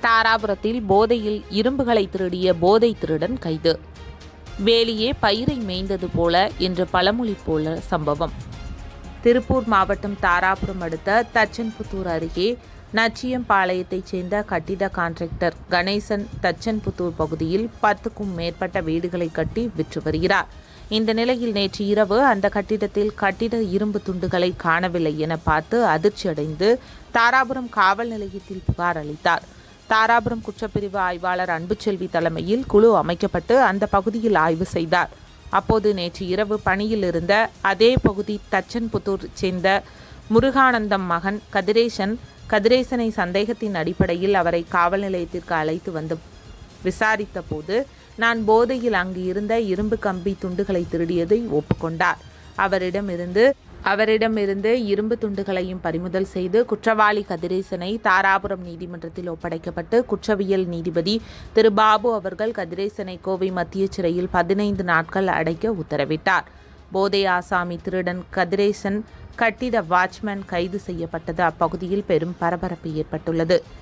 தாராபுரத்தில் போதையில் இரும்புகளை திருடிய போதை திருடன் கைது வேலியே பயிரை மேய்ந்தது போல என்று பழமொழி போல சம்பவம் திருப்பூர் மாவட்டம் தாராபுரம் அடுத்த தச்சன்புத்தூர் அருகே நச்சியம்பாளையத்தைச் சேர்ந்த கட்டிட கான்ட்ராக்டர் கணேசன் தச்சன்புத்தூர் பகுதியில் பத்துக்கும் மேற்பட்ட வீடுகளை கட்டி விற்று வருகிறார் இந்த நிலையில் நேற்று இரவு அந்த கட்டிடத்தில் கட்டிட இரும்பு துண்டுகளை காணவில்லை என பார்த்து அதிர்ச்சியடைந்து தாராபுரம் காவல் நிலையத்தில் புகார் அளித்தார் தாராபுரம் குற்றப்பிரிவு ஆய்வாளர் அன்புச்செல்வி தலைமையில் குழு அமைக்கப்பட்டு அந்த பகுதியில் ஆய்வு செய்தார் அப்போது நேற்று இரவு பணியில் இருந்த அதே பகுதி தச்சன்புத்தூர் சேர்ந்த முருகானந்தம் மகன் கதிரேசன் கதிரேசனை சந்தேகத்தின் அடிப்படையில் அவரை காவல் நிலையத்திற்கு அழைத்து வந்து விசாரித்த போது நான் போதையில் அங்கு இருந்த இரும்பு கம்பி துண்டுகளை திருடியதை ஒப்புக்கொண்டார் அவரிடமிருந்து அவரிடமிருந்து இரும்பு துண்டுகளையும் பறிமுதல் செய்து குற்றவாளி கதிரேசனை தாராபுரம் நீதிமன்றத்தில் ஒப்படைக்கப்பட்டு குற்றவியல் நீதிபதி திரு பாபு அவர்கள் கதிரேசனை கோவை மத்திய சிறையில் பதினைந்து நாட்கள் அடைக்க உத்தரவிட்டார் போதை ஆசாமி திருடன் கதிரேசன் கட்டிட வாட்ச்மேன் கைது செய்யப்பட்டது அப்பகுதியில் பெரும் பரபரப்பு ஏற்பட்டுள்ளது